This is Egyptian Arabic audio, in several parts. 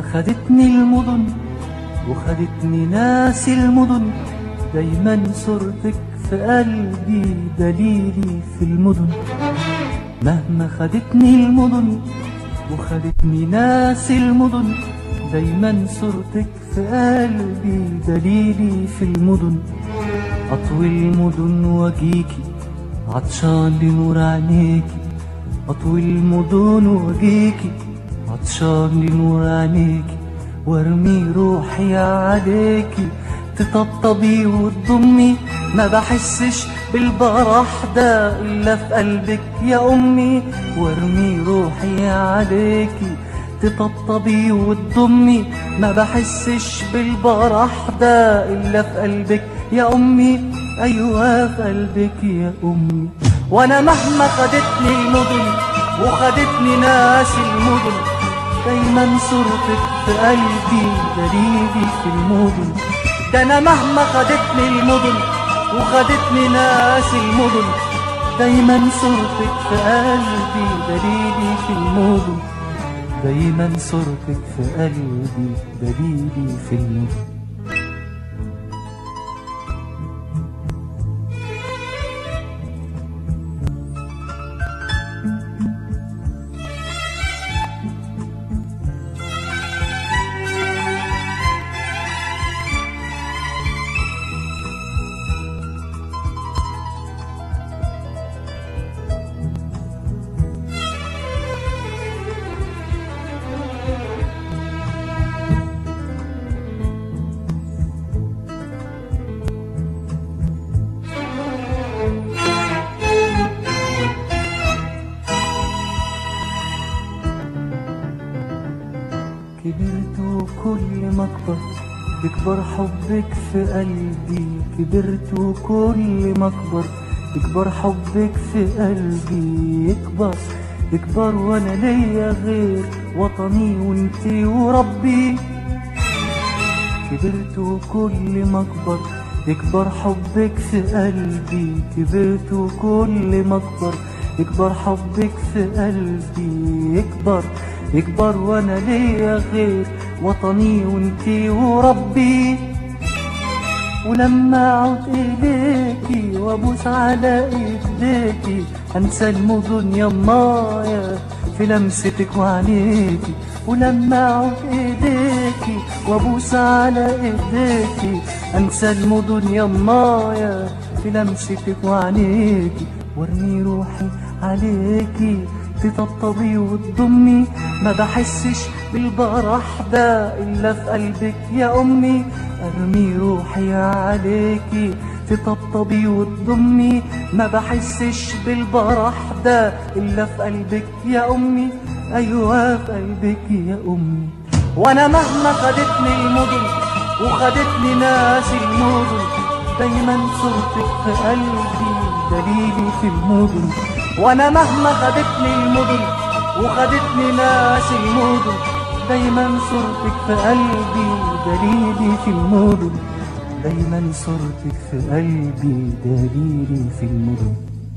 خدتني المدن وخدتني ناس المدن دايما صورتك في قلبي دليلي في المدن مهما خدتني المدن وخدتني ناس المدن دايما صورتك في قلبي دليلي في المدن أطوي المدن واجيكي عطشان لنور عينيكي أطوي المدن واجيكي عطشان لنور عينيكي وارمي روحي عليكي تطبطبي وتضمي ما بحسش بالبرح ده إلا في قلبك يا أمي وارمي روحي عليكي تطبطبي وتضمي ما بحسش بالبرح ده إلا في قلبك يا أمي أيوة في قلبك يا أمي وأنا مهما خدتني المدن وخدتني ناس المدن دايما صورتك في قلبي دليلي في المدن ده أنا مهما خدتني المدن وخدتني ناس المدن دايما صورتك في قلبي دليلي في المدن دايما صورتك في قلبي دليلي في المدن كبرت وكل ما اكبر يكبر حبك في قلبي كبرت وكل ما اكبر يكبر حبك في قلبي يكبر يكبر وانا ليا غير وطني وانتي وربي كبرت وكل ما اكبر يكبر حبك في قلبي كبرت وكل ما اكبر يكبر حبك في قلبي يكبر يكبر وانا ليا غير وطني وانتي وربي ولما اعود اليكي وابوس على ايديكي انسى المدن يمايا في لمستك وعينيكي ولما اعود ايديكي وابوس على ايديكي انسى المدن يمايا في لمستك وعينيكي وارمي روحي عليكي تطبطبي وتضمي ما بحسش بالبرح ده الا في قلبك يا امي ارمي روحي عليكي تطبطبي وتضمي ما بحسش بالبرح ده الا في قلبك يا امي ايوه في قلبك يا امي وانا مهما خدتني المدن وخدتني ناس المدن دايما صورتك في قلبي دليلي في المدن وانا مهما خدتني المدن وخدتني ناس المدن دايما صورتك في قلبي دليلي في المدن دايما صورتك في قلبي دليلي في المدن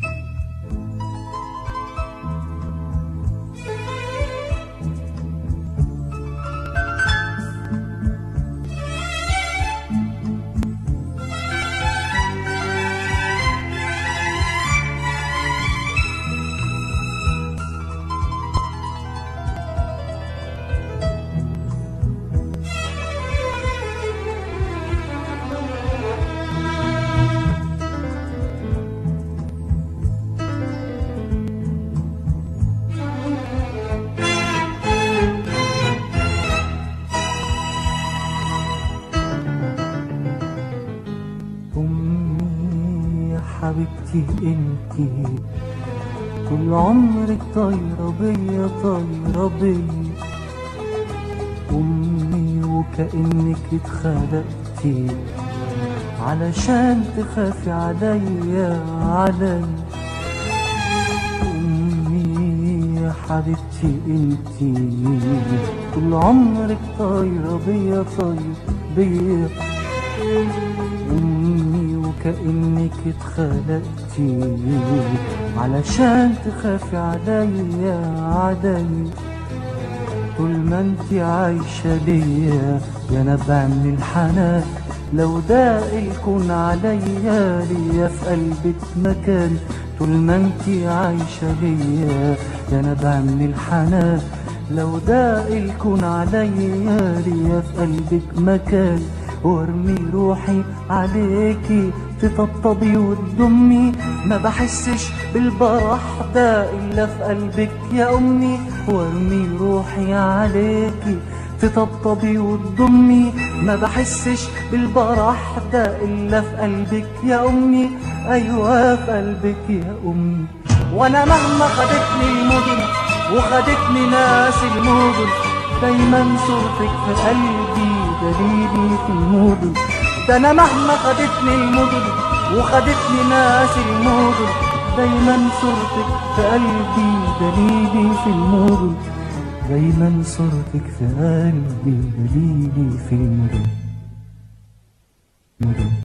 أمي يا حبيبتي انتي طول عمرك طايرة بيا طايرة بيا أمي وكأنك اتخلقتي علشان تخافي عليا عليا أمي يا حبيبتي انتي طول عمرك طايرة بيا طايرة بيا أمي وكأنك اتخلقتي علشان تخافي عليا عليا طول ما انت عايشة ليا يا نبع من الحنان لو ده الكون عليا ليا في قلبك مكان طول ما انت عايشة ليا يا نبع من الحنان لو ده الكون عليا ليا في قلبك مكان وارمي روحي عليكي تطبطبي وتضمي ما بحسش بالبرح ده الا في قلبك يا امي وارمي روحي عليكي تطبطبي وتضمي ما بحسش بالبرح ده الا في قلبك يا امي ايوه في قلبك يا امي وانا مهما خدتني المدن وخدتني ناس المدن دايما صورتك في قلبي دليلي في المدن ده انا مهما خدتني المدن وخدتني ناس المدن دايما صورتك في قلبي دليلي في المدن دايما صورتك في قلبي دليلي في المدن